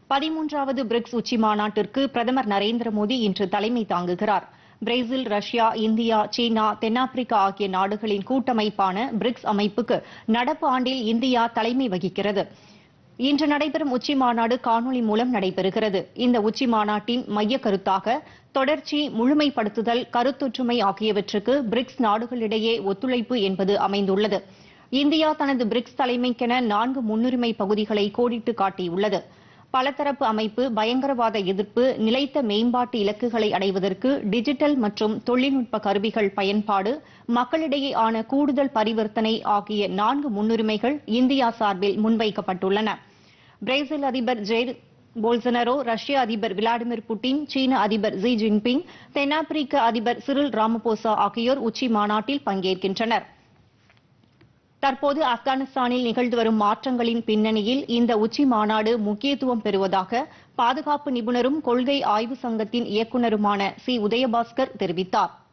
பதிமூன்றாவது பிரிக்ஸ் உச்சி மாநாட்டிற்கு பிரதமர் நரேந்திர மோடி இன்று தலைமை தாங்குகிறார் பிரேசில் ரஷ்யா இந்தியா சீனா தென்னாப்பிரிக்கா ஆகிய நாடுகளின் கூட்டமைப்பான பிரிக்ஸ் அமைப்புக்கு நடப்பு ஆண்டில் இந்தியா தலைமை வகிக்கிறது இன்று நடைபெறும் உச்சி மாநாடு காணொலி மூலம் நடைபெறுகிறது இந்த உச்சி மாநாட்டின் மைய கருத்தாக தொடர்ச்சி முழுமைப்படுத்துதல் கருத்தொற்றுமை ஆகியவற்றுக்கு பிரிக்ஸ் நாடுகளிடையே ஒத்துழைப்பு என்பது அமைந்துள்ளது இந்தியா தனது பிரிக்ஸ் தலைமைக்கென நான்கு முன்னுரிமை பகுதிகளை கோடிட்டு காட்டியுள்ளது பலதரப்பு அமைப்பு பயங்கரவாத எதிர்ப்பு நிலைத்த மேம்பாட்டு இலக்குகளை அடைவதற்கு டிஜிட்டல் மற்றும் தொழில்நுட்ப கருவிகள் பயன்பாடு மக்களிடையே ஆன கூடுதல் பரிவர்த்தனை ஆகிய நான்கு முன்னுரிமைகள் இந்தியா சார்பில் முன்வைக்கப்பட்டுள்ளன பிரேசில் அதிபர் ஜெயிர் போல்சனரோ ரஷ்ய அதிபர் விளாடிமிர் புட்டின் சீன அதிபர் ஜி ஜின்பிங் தென்னாப்பிரிக்க அதிபர் சிரில் ராமபோசா ஆகியோர் உச்சி மாநாட்டில் பங்கேற்கின்றனர் தற்போது ஆப்கானிஸ்தானில் நிகழ்ந்து வரும் மாற்றங்களின் பின்னணியில் இந்த உச்சி மாநாடு முக்கியத்துவம் பெறுவதாக பாதுகாப்பு நிபுணரும் கொள்கை ஆய்வு சங்கத்தின் இயக்குநருமான சி உதயபாஸ்கர் தெரிவித்தார்